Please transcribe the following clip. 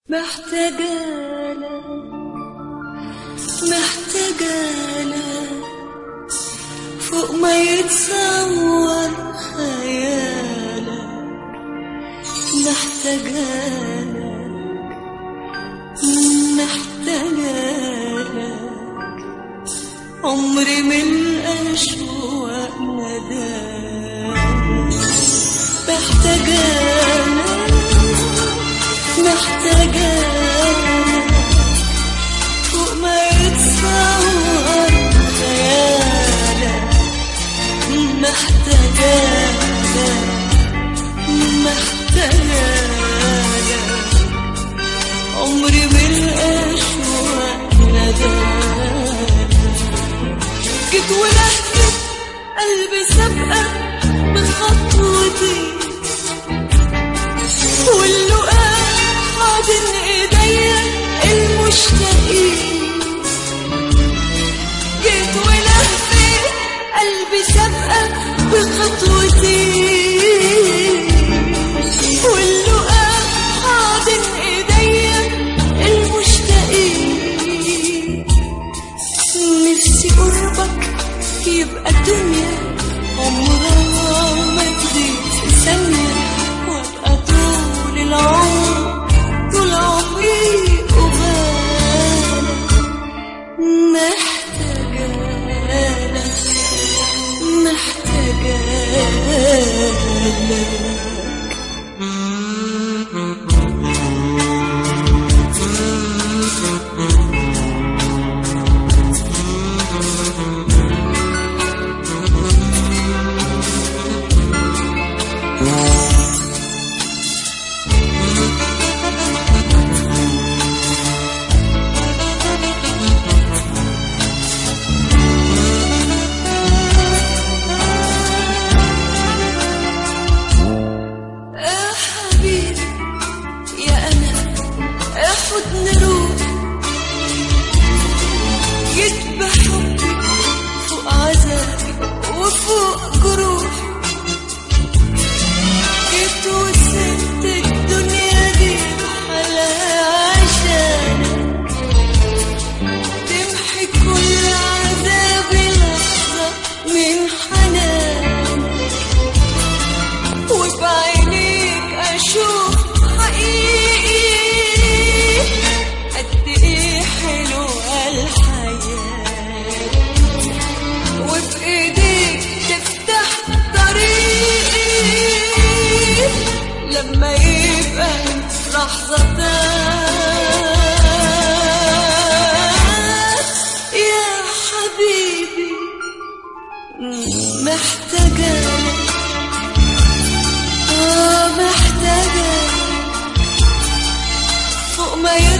محتاجالك محتاجالك فوق ما يتصور خيالك محتاجالك محتاجالك عمري من أشواق ندالك محتاجالك محتاجالك فوق ما يتصور خيالك محتاجالك محتاجالك عمري بالأشواق ندالك جيت ولهفت قلبي سابقة بخطوتي واللقاء حاضن ايديا المشتاقين جيت ولهفت قلبي سابقة بخطوتي واللقاء حاضن ايديا المشتاقين نفسي قربك يبقى الدنيا عمرها ما تزيد في ثانية وابقى طول العمر طول عمري قبالك محتاجالك محتاجالك يا حبيبي يا أنا يا حضن روح جيت بحبي فوق عذابي وفوق جروح جيت وسبت الدنيا دي بحالها عشانك تمحي كل عذابي لحظة من حنانك وبعينيك اشوف حقيقي قد ايه حلوه الحياه وبايديك تفتح طريقي لما يبقى لحظة يا حبيبي محتاجة آه محتاجة فوق ما